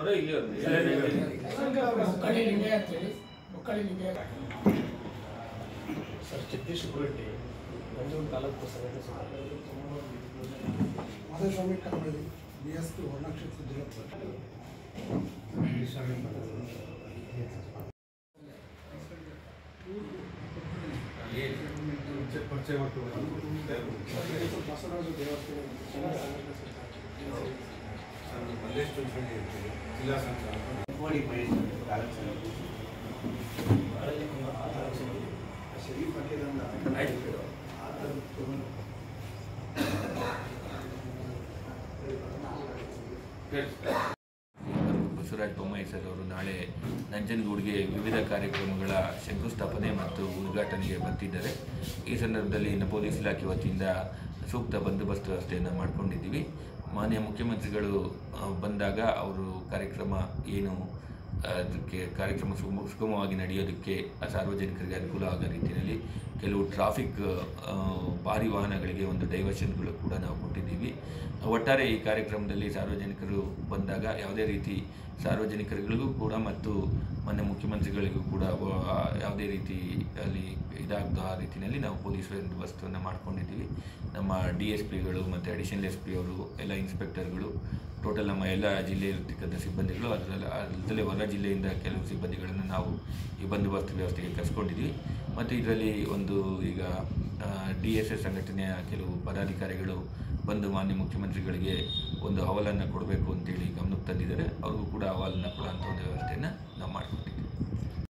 ಅವ್ರವ್ರ ಇಲ್ಲಿ ಮುಕ್ಕಳಿ ಲಿಂಗೆ ಅಂತೇಳಿ ಮುಕ್ಕಳಿ ಲಿಂಗೆ ಸರ್ ಜಗದೀಶ್ ಗುರಟ್ಟಿ ನಂಜೂರು ತಾಲೂಕು ಸಭೆಗೆ Madhavaswamy Kambali B S P ವರ್ಣಕ್ಷೇತ್ರ ಜಿಲ್ಲಾ ಪರಿಚಯ ಬಸವರಾಜು ದೇವಸ್ಥಾನ ಜಿಲ್ಲಾ ಸಂಘಟನೆ ಜಿಲ್ಲಾ ಸಂಚಾಲಕ ಬಸವರಾಜ ಬೊಮ್ಮಾಯಿ ಸರ್ ಅವರು ನಾಳೆ ನಂಜನಗೂಡಿಗೆ ವಿವಿಧ ಕಾರ್ಯಕ್ರಮಗಳ ಶಂಕುಸ್ಥಾಪನೆ ಮತ್ತು ಉದ್ಘಾಟನೆಗೆ ಬರ್ತಿದ್ದಾರೆ ಈ ಸಂದರ್ಭದಲ್ಲಿ ಇನ್ನು ಪೊಲೀಸ್ ಇಲಾಖೆ ವತಿಯಿಂದ ಸೂಕ್ತ ಬಂದೋಬಸ್ತ್ ವ್ಯವಸ್ಥೆಯನ್ನು ಮಾಡ್ಕೊಂಡಿದ್ದೀವಿ ಮಾನ್ಯ ಮುಖ್ಯಮಂತ್ರಿಗಳು ಆ, ಬಂದಾಗ ಅವರು ಕಾರ್ಯಕ್ರಮ ಏನು ಅದಕ್ಕೆ ಕಾರ್ಯಕ್ರಮ ಸುಗಮ ಸುಗಮವಾಗಿ ನಡೆಯೋದಕ್ಕೆ ಆ ಸಾರ್ವಜನಿಕರಿಗೆ ಅನುಕೂಲ ಆಗೋ ರೀತಿಯಲ್ಲಿ ಕೆಲವು ಟ್ರಾಫಿಕ್ ಆ, ಭಾರಿ ವಾಹನಗಳಿಗೆ ಒಂದು ಡೈವರ್ಷನ್ಗಳು ಕೂಡ ನಾವು ಕೊಟ್ಟಿದ್ದೀವಿ ಒಟ್ಟಾರೆ ಈ ಕಾರ್ಯಕ್ರಮದಲ್ಲಿ ಸಾರ್ವಜನಿಕರು ಬಂದಾಗ ಯಾವುದೇ ರೀತಿ ಸಾರ್ವಜನಿಕರಿಗಳಿಗೂ ಕೂಡ ಮತ್ತು ಮಾನ್ಯ ಮುಖ್ಯಮಂತ್ರಿಗಳಿಗೂ ಕೂಡ ವ- ಯಾವುದೇ ರೀತಿ ಅಲ್ಲಿ ಇದಾಗದ ಆ ರೀತಿಯಲ್ಲಿ ನಾವು ಪೊಲೀಸ್ ಬಂದೋಬಸ್ತನ್ನು ಮಾಡ್ಕೊಂಡಿದ್ದೀವಿ ನಮ್ಮ ಡಿ ಎಸ್ ಪಿಗಳು ಮತ್ತು ಅಡಿಷನಲ್ ಎಸ್ ಪಿ ಅವರು ಎಲ್ಲ ಇನ್ಸ್ಪೆಕ್ಟರ್ಗಳು ಟೋಟಲ್ ನಮ್ಮ ಎಲ್ಲ ಜಿಲ್ಲೆಯಲ್ಲಿರ್ತಕ್ಕಂಥ ಸಿಬ್ಬಂದಿಗಳು ಅದರಲ್ಲಿ ಅದಲ್ಲದೆ ಹೊರ ಜಿಲ್ಲೆಯಿಂದ ಕೆಲವು ಸಿಬ್ಬಂದಿಗಳನ್ನು ನಾವು ಈ ಬಂದೋಬಸ್ತ್ ವ್ಯವಸ್ಥೆಗೆ ಕರೆಸ್ಕೊಂಡಿದ್ವಿ ಮತ್ತು ಇದರಲ್ಲಿ ಒಂದು ಈಗ ಡಿ ಎಸ್ ಎಸ್ ಸಂಘಟನೆಯ ಕೆಲವು ಪದಾಧಿಕಾರಿಗಳು ಬಂದು ಮಾನ್ಯ ಮುಖ್ಯಮಂತ್ರಿಗಳಿಗೆ ಒಂದು ಅಹವಾಲನ್ನು ಕೊಡಬೇಕು ಅಂತೇಳಿ ಗಮನಕ್ಕೆ ತಂದಿದ್ದಾರೆ ಅವ್ರಿಗೂ ಕೂಡ ಅಹವಾಲನ್ನು ಕೊಡುವಂಥ ಒಂದು ವ್ಯವಸ್ಥೆಯನ್ನು ನಾವು ಮಾಡ್ಕೊತೀವಿ